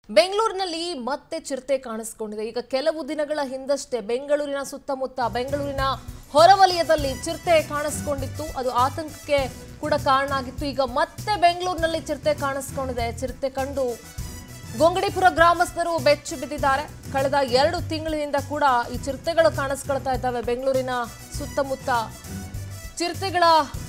ಬೆಂಗಳೂರಿನಲ್ಲಿ ಮತ್ತೆ ಚಿರತೆ ಕಾಣಿಸ್ಕೊಂಡಿದೆ ಈಗ ಕೆಲವು ದಿನಗಳ ಹಿಂದಷ್ಟೇ ಬೆಂಗಳೂರಿನ ಸುತ್ತಮುತ್ತ ಬೆಂಗಳೂರಿನ ಹೊರವಲಯದಲ್ಲಿ ಚಿರತೆ ಕಾಣಿಸ್ಕೊಂಡಿತ್ತು ಅದು ಆತಂಕಕ್ಕೆ ಕೂಡ ಕಾರಣ ಆಗಿತ್ತು ಈಗ ಮತ್ತೆ ಬೆಂಗಳೂರಿನಲ್ಲಿ ಚಿರತೆ ಕಾಣಿಸ್ಕೊಂಡಿದೆ ಚಿರತೆ ಕಂಡು ಗೊಂಗಡಿಪುರ ಗ್ರಾಮಸ್ಥರು ಬೆಚ್ಚು ಬಿದ್ದಿದ್ದಾರೆ ಕಳೆದ ಎರಡು ತಿಂಗಳಿನಿಂದ ಕೂಡ ಈ ಚಿರತೆಗಳು ಕಾಣಿಸ್ಕೊಳ್ತಾ ಇದ್ದಾವೆ ಬೆಂಗಳೂರಿನ ಸುತ್ತಮುತ್ತ ಚಿರತೆಗಳ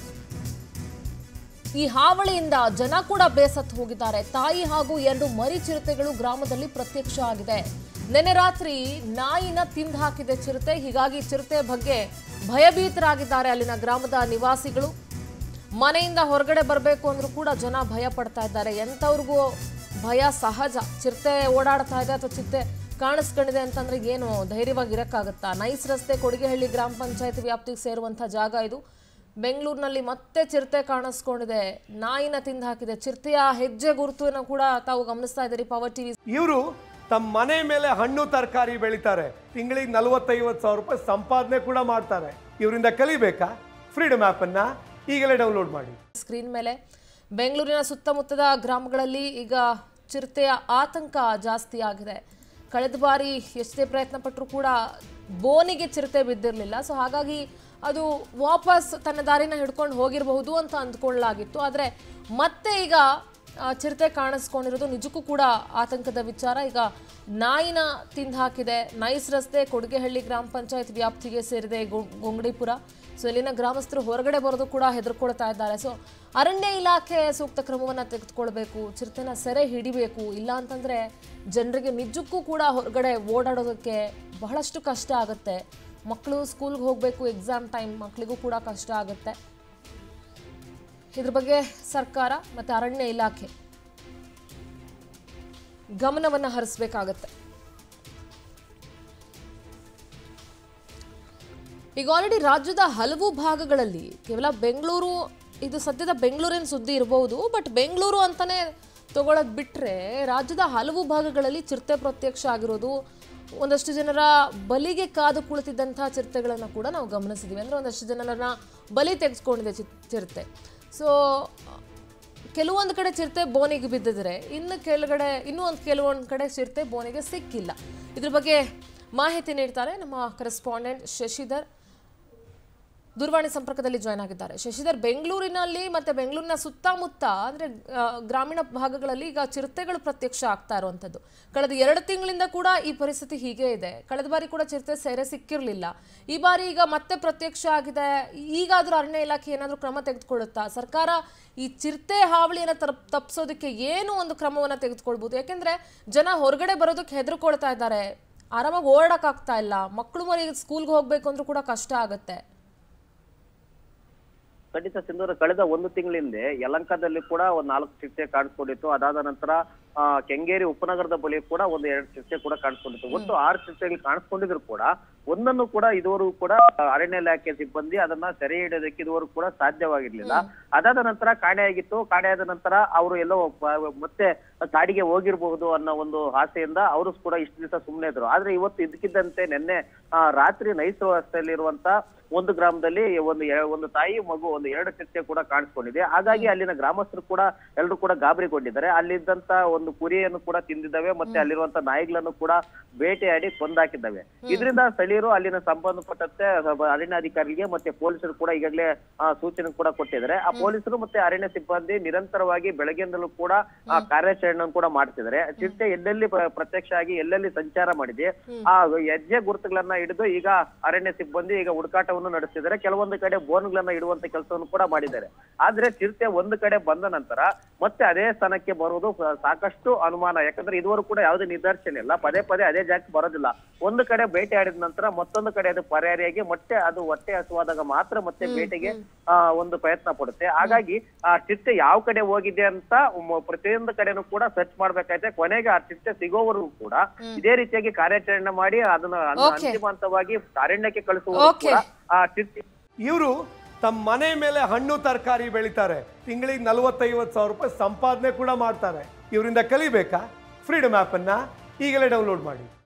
ಈ ಹಾವಳಿಯಿಂದ ಜನ ಕೂಡ ಬೇಸತ್ತು ಹೋಗಿದ್ದಾರೆ ತಾಯಿ ಹಾಗೂ ಎರಡು ಮರಿ ಚಿರತೆಗಳು ಗ್ರಾಮದಲ್ಲಿ ಪ್ರತ್ಯಕ್ಷ ಆಗಿದೆ ನಿನ್ನೆ ರಾತ್ರಿ ನಾಯಿನ ತಿಂದು ಹಾಕಿದೆ ಚಿರತೆ ಹೀಗಾಗಿ ಚಿರತೆ ಬಗ್ಗೆ ಭಯಭೀತರಾಗಿದ್ದಾರೆ ಅಲ್ಲಿನ ಗ್ರಾಮದ ನಿವಾಸಿಗಳು ಮನೆಯಿಂದ ಹೊರಗಡೆ ಬರಬೇಕು ಅಂದ್ರೂ ಕೂಡ ಜನ ಭಯ ಪಡ್ತಾ ಇದ್ದಾರೆ ಎಂಥವ್ರಿಗೂ ಭಯ ಸಹಜ ಚಿರತೆ ಓಡಾಡ್ತಾ ಇದೆ ಅಥವಾ ಚಿರತೆ ಕಾಣಿಸ್ಕೊಂಡಿದೆ ಅಂತಂದ್ರೆ ಏನು ಧೈರ್ಯವಾಗಿ ಇರಕ್ಕಾಗತ್ತಾ ನೈಸ್ ರಸ್ತೆ ಕೊಡಿಗೆಹಳ್ಳಿ ಗ್ರಾಮ ಪಂಚಾಯತ್ ವ್ಯಾಪ್ತಿಗೆ ಸೇರುವಂಥ ಜಾಗ ಇದು ಬೆಂಗಳೂರಿನಲ್ಲಿ ಮತ್ತೆ ಚಿರತೆ ಕಾಣಿಸ್ಕೊಂಡಿದೆ ನಾಯಿನ ತಿಂದು ಹಾಕಿದೆ ಚಿರತೆಯ ಹೆಜ್ಜೆ ಗುರುತುವನ್ನು ಕೂಡ ತಾವು ಗಮನಿಸ್ತಾ ಇದ್ದೀರಿ ಪವರ್ ಟಿವಿ ಇವರು ತಮ್ಮ ಮನೆ ಮೇಲೆ ಹಣ್ಣು ತರಕಾರಿ ಬೆಳಿತಾರೆ ತಿಂಗಳಿಗೆ ನಲವತ್ತೈವತ್ತು ಸಾವಿರ ರೂಪಾಯಿ ಸಂಪಾದನೆ ಕೂಡ ಮಾಡ್ತಾರೆ ಇವರಿಂದ ಕಲಿಬೇಕಾ ಫ್ರೀಡಮ್ ಆ್ಯಪನ್ನು ಈಗಲೇ ಡೌನ್ಲೋಡ್ ಮಾಡಿ ಸ್ಕ್ರೀನ್ ಮೇಲೆ ಬೆಂಗಳೂರಿನ ಸುತ್ತಮುತ್ತದ ಗ್ರಾಮಗಳಲ್ಲಿ ಈಗ ಚಿರತೆಯ ಆತಂಕ ಜಾಸ್ತಿ ಆಗಿದೆ ಕಳೆದ ಬಾರಿ ಎಷ್ಟೇ ಪ್ರಯತ್ನ ಪಟ್ಟರೂ ಕೂಡ ಬೋನಿಗೆ ಚಿರತೆ ಬಿದ್ದಿರಲಿಲ್ಲ ಸೊ ಹಾಗಾಗಿ ಅದು ವಾಪಸ್ ತನ್ನ ದಾರಿನ ಹಿಡ್ಕೊಂಡು ಹೋಗಿರಬಹುದು ಅಂತ ಅಂದ್ಕೊಳ್ಳಲಾಗಿತ್ತು ಆದರೆ ಮತ್ತೆ ಈಗ ಆ, ಚಿರತೆ ಕಾಣಿಸ್ಕೊಂಡಿರೋದು ನಿಜಕ್ಕೂ ಕೂಡ ಆತಂಕದ ವಿಚಾರ ಈಗ ನಾಯಿನ ತಿಂದು ಹಾಕಿದೆ ನೈಸ್ ರಸ್ತೆ ಕೊಡಿಗೆಹಳ್ಳಿ ಗ್ರಾಮ ಪಂಚಾಯತ್ ವ್ಯಾಪ್ತಿಗೆ ಸೇರಿದೆ ಗೊ- ಗೊಂಗಡಿಪುರ ಸೊ ಇಲ್ಲಿನ ಗ್ರಾಮಸ್ಥರು ಹೊರಗಡೆ ಬರೋದು ಕೂಡ ಹೆದರ್ಕೊಳ್ತಾ ಇದ್ದಾರೆ ಸೊ ಅರಣ್ಯ ಇಲಾಖೆ ಸೂಕ್ತ ಕ್ರಮವನ್ನು ತೆಗೆದುಕೊಳ್ಬೇಕು ಚಿರತೆನ ಸೆರೆ ಹಿಡಿಬೇಕು ಇಲ್ಲ ಅಂತಂದ್ರೆ ಜನರಿಗೆ ನಿಜಕ್ಕೂ ಕೂಡ ಹೊರಗಡೆ ಓಡಾಡೋದಕ್ಕೆ ಬಹಳಷ್ಟು ಕಷ್ಟ ಆಗುತ್ತೆ ಮಕ್ಕಳು ಸ್ಕೂಲ್ಗೆ ಹೋಗಬೇಕು ಎಕ್ಸಾಮ್ ಟೈಮ್ ಮಕ್ಕಳಿಗೂ ಕೂಡ ಕಷ್ಟ ಆಗುತ್ತೆ ಇದ್ರ ಬಗ್ಗೆ ಸರ್ಕಾರ ಮತ್ತು ಅರಣ್ಯ ಇಲಾಖೆ ಗಮನವನ್ನು ಹರಿಸಬೇಕಾಗತ್ತೆ ಈಗ ಆಲ್ರೆಡಿ ರಾಜ್ಯದ ಹಲವು ಭಾಗಗಳಲ್ಲಿ ಕೇವಲ ಬೆಂಗಳೂರು ಇದು ಸದ್ಯದ ಬೆಂಗಳೂರಿನ ಸುದ್ದಿ ಇರಬಹುದು ಬಟ್ ಬೆಂಗಳೂರು ಅಂತಾನೆ ತಗೊಳಕ್ ಬಿಟ್ರೆ ರಾಜ್ಯದ ಹಲವು ಭಾಗಗಳಲ್ಲಿ ಚಿರತೆ ಪ್ರತ್ಯಕ್ಷ ಆಗಿರೋದು ಒಂದಷ್ಟು ಜನರ ಬಲಿಗೆ ಕಾದು ಕುಳಿತಿದ್ದಂತಹ ಚಿರತೆಗಳನ್ನು ಕೂಡ ನಾವು ಗಮನಿಸಿದ್ದೀವಿ ಅಂದರೆ ಒಂದಷ್ಟು ಜನರನ್ನ ಬಲಿ ತೆಗೆಸ್ಕೊಂಡಿದೆ ಚಿ ಚಿರತೆ ಸೊ ಕೆಲವೊಂದು ಕಡೆ ಚಿರತೆ ಬೋನಿಗೆ ಬಿದ್ದಿದ್ರೆ ಇನ್ನು ಕೆಳಗಡೆ ಇನ್ನೂ ಒಂದು ಕೆಲವೊಂದು ಕಡೆ ಚಿರತೆ ಬೋನಿಗೆ ಸಿಕ್ಕಿಲ್ಲ ಇದ್ರ ಬಗ್ಗೆ ಮಾಹಿತಿ ನೀಡ್ತಾರೆ ನಮ್ಮ ಕರೆಸ್ಪಾಂಡೆಂಟ್ ಶಶಿಧರ್ ದೂರವಾಣಿ ಸಂಪರ್ಕದಲ್ಲಿ ಜಾಯ್ನ್ ಆಗಿದ್ದಾರೆ ಶಶಿಧರ್ ಬೆಂಗಳೂರಿನಲ್ಲಿ ಮತ್ತೆ ಬೆಂಗಳೂರಿನ ಸುತ್ತಮುತ್ತ ಅಂದ್ರೆ ಆ, ಗ್ರಾಮೀಣ ಭಾಗಗಳಲ್ಲಿ ಈಗ ಚಿರತೆಗಳು ಪ್ರತ್ಯಕ್ಷ ಆಗ್ತಾ ಇರುವಂತದ್ದು ಕಳೆದ ಎರಡು ತಿಂಗಳಿಂದ ಕೂಡ ಈ ಪರಿಸ್ಥಿತಿ ಹೀಗೆ ಇದೆ ಕಳೆದ ಬಾರಿ ಕೂಡ ಚಿರತೆ ಸೆರೆ ಸಿಕ್ಕಿರಲಿಲ್ಲ ಈ ಬಾರಿ ಈಗ ಮತ್ತೆ ಪ್ರತ್ಯಕ್ಷ ಆಗಿದೆ ಈಗಾದ್ರೂ ಅರಣ್ಯ ಇಲಾಖೆ ಏನಾದರೂ ಕ್ರಮ ತೆಗೆದುಕೊಳ್ಳುತ್ತಾ ಸರ್ಕಾರ ಈ ಚಿರತೆ ಹಾವಳಿಯನ್ನು ತಪ್ ತಪ್ಪಿಸೋದಕ್ಕೆ ಏನು ಒಂದು ಕ್ರಮವನ್ನು ತೆಗೆದುಕೊಳ್ಬೋದು ಯಾಕೆಂದ್ರೆ ಜನ ಹೊರಗಡೆ ಬರೋದಕ್ಕೆ ಹೆದರ್ಕೊಳ್ತಾ ಇದ್ದಾರೆ ಆರಾಮಾಗಿ ಓಡಾಡಕ್ಕಾಗ್ತಾ ಇಲ್ಲ ಮಕ್ಕಳು ಮರಿ ಸ್ಕೂಲ್ಗೆ ಹೋಗ್ಬೇಕು ಅಂದ್ರೂ ಕೂಡ ಕಷ್ಟ ಆಗುತ್ತೆ ಖಂಡಿತ ಸಿಂಧೂರ ಕಳೆದ ಒಂದು ತಿಂಗಳ ಹಿಂದೆ ಯಲಂಕದಲ್ಲಿ ಕೂಡ ಒಂದ್ ನಾಲ್ಕು ಚಿರತೆ ಕಾಣಿಸ್ಕೊಂಡಿತ್ತು ಅದಾದ ನಂತರ ಆ, ಕೆಂಗೇರಿ ಉಪನಗರದ ಬಳಿ ಕೂಡ ಒಂದು ಎರಡು ಚಿರತೆ ಕೂಡ ಕಾಣಿಸ್ಕೊಂಡಿತ್ತು ಒಟ್ಟು ಆರು ಚಿರತೆಗಳು ಕಾಣಿಸ್ಕೊಂಡಿದ್ರು ಕೂಡ ಒಂದನ್ನು ಕೂಡ ಇದುವರೆಗೂ ಕೂಡ ಅರಣ್ಯ ಇಲಾಖೆ ಸಿಬ್ಬಂದಿ ಅದನ್ನ ಸೆರೆ ಹಿಡಿಯೋದಕ್ಕೆ ಇದುವರೆಗೂ ಕೂಡ ಸಾಧ್ಯವಾಗಿರ್ಲಿಲ್ಲ ಅದಾದ ನಂತರ ಕಾಣೆಯಾಗಿತ್ತು ಕಾಣೆಯಾದ ನಂತರ ಅವರು ಎಲ್ಲೋ ಪ- ಮತ್ತೆ ಕಾಡಿಗೆ ಹೋಗಿರಬಹುದು ಅನ್ನೋ ಒಂದು ಆಸೆಯಿಂದ ಅವರು ಕೂಡ ಇಷ್ಟು ದಿವಸ ಸುಮ್ಮನೆ ಇದ್ರು ಆದ್ರೆ ಇವತ್ತು ಇದಕ್ಕಿದ್ದಂತೆ ನಿನ್ನೆ ಆ, ರಾತ್ರಿ ನೈಸ್ ರಸ್ತೆಯಲ್ಲಿರುವಂತ ಒಂದು ಗ್ರಾಮದಲ್ಲಿ ಒಂದು ಎ- ಒಂದು ತಾಯಿ ಮಗು ಒಂದು ಎರಡು ಚಿರತೆ ಕೂಡ ಕಾಣಿಸ್ಕೊಂಡಿದೆ ಹಾಗಾಗಿ ಅಲ್ಲಿನ ಗ್ರಾಮಸ್ಥರು ಕೂಡ ಎಲ್ಲರೂ ಕೂಡ ಗಾಬರಿಗೊಂಡಿದ್ದಾರೆ ಅಲ್ಲಿದ್ದಂತ ಒಂದು ಕುರಿಯನ್ನು ಕೂಡ ತಿಂದಿದ್ದಾವೆ ಮತ್ತೆ ಅಲ್ಲಿರುವಂತ ನಾಯಿಗಳನ್ನು ಕೂಡ ಬೇಟೆಯಾಡಿ ಕೊಂದಾಕಿದ್ದಾವೆ ಇದರಿಂದ ಸ್ಥಳೀಯರು ಅಲ್ಲಿನ ಸಂಬಂಧಪಟ್ಟಂತೆ ಅರಣ್ಯಾಧಿಕಾರಿಗೆ ಮತ್ತೆ ಪೊಲೀಸರು ಕೂಡ ಈಗಾಗಲೇ ಆ, ಸೂಚನೆ ಕೂಡ ಕೊಟ್ಟಿದ್ದಾರೆ ಆ ಪೊಲೀಸರು ಮತ್ತೆ ಅರಣ್ಯ ಸಿಬ್ಬಂದಿ ನಿರಂತರವಾಗಿ ಬೆಳಗ್ಗೆಯಿಂದಲೂ ಕೂಡ ಆ ಕಾರ್ಯಾಚರಣೆಯನ್ನು ಕೂಡ ಮಾಡ್ತಿದ್ದಾರೆ ಚಿರತೆ ಎಲ್ಲೆಲ್ಲಿ ಪ್ರ- ಪ್ರತ್ಯಕ್ಷ ಆಗಿ ಎಲ್ಲೆಲ್ಲಿ ಸಂಚಾರ ಮಾಡಿದೆ ಆ ಹೆಜ್ಜೆ ಗುರುತುಗಳನ್ನ ಹಿಡಿದು ಈಗ ಅರಣ್ಯ ಸಿಬ್ಬಂದಿ ಈಗ ಹುಡುಕಾಟವನ್ನು ನಡೆಸ್ತಿದ್ದಾರೆ ಕೆಲವೊಂದು ಕಡೆ ಬೋನ್ಗಳನ್ನ ಇಡುವಂತ ಕೆಲಸವನ್ನು ಕೂಡ ಮಾಡಿದ್ದಾರೆ ಆದ್ರೆ ಚಿರತೆ ಒಂದು ಕಡೆ ಬಂದ ನಂತರ ಮತ್ತೆ ಅದೇ ಸ್ಥಾನಕ್ಕೆ ಬರುವುದು ಸ- ಸಾಕಷ್ಟು ಅನುಮಾನ ಯಾಕಂದ್ರೆ ಇದುವರೆಗೂ ಕೂಡ ಯಾವುದೇ ನಿದರ್ಶನ ಇಲ್ಲ ಪದೇ ಪದೇ ಅದೇ ಜಾಗಕ್ಕೆ ಬರೋದಿಲ್ಲ ಒಂದು ಕಡೆ ಬೇಟೆ ಆಡಿದ ನಂತರ ಮತ್ತೊಂದು ಕಡೆ ಅದು ಪರ್ಯಾರಿಯಾಗಿ ಮತ್ತೆ ಅದು ಹೊಟ್ಟೆ ಹಸುವಾದಾಗ ಮಾತ್ರ ಮತ್ತೆ ಬೇಟೆಗೆ ಆ, ಒಂದು ಪ್ರಯತ್ನ ಪಡುತ್ತೆ ಹಾಗಾಗಿ ಆ ಚಿರತೆ ಯಾವ ಕಡೆ ಹೋಗಿದೆ ಅಂತ ಮ- ಪ್ರತಿಯೊಂದು ಕಡೆನೂ ಕೂಡ ಸರ್ಚ್ ಮಾಡ್ಬೇಕಾಯ್ತೆ ಕೊನೆಗೆ ಆ ಚಿರತೆ ಸಿಗೋವರೆಗೂ ಕೂಡ ಇದೇ ರೀತಿಯಾಗಿ ಕಾರ್ಯಾಚರಣೆ ಮಾಡಿ ಅದನ್ನ ಅದನ್ನ Okay. ಅಂತಿಮ ಹಂತವಾಗಿ ಅರಣ್ಯಕ್ಕೆ ಕಳಿಸುವ Okay. ಕೂಡ ಆ ಚಿರತೆ ಇವರು ತಮ್ಮ ಮನೆ ಮೇಲೆ ಹಣ್ಣು ತರಕಾರಿ ಬೆಳಿತಾರೆ ತಿಂಗಳಿಗೆ ನಲವತ್ತೈವತ್ತು ಸಾವಿರ ರೂಪಾಯಿ ಸಂಪಾದನೆ ಕೂಡ ಮಾಡ್ತಾರೆ ಇವರಿಂದ ಕಲಿಬೇಕಾ ಫ್ರೀಡಮ್ ಆ್ಯಪನ್ನು ಈಗಲೇ ಡೌನ್ಲೋಡ್ ಮಾಡಿ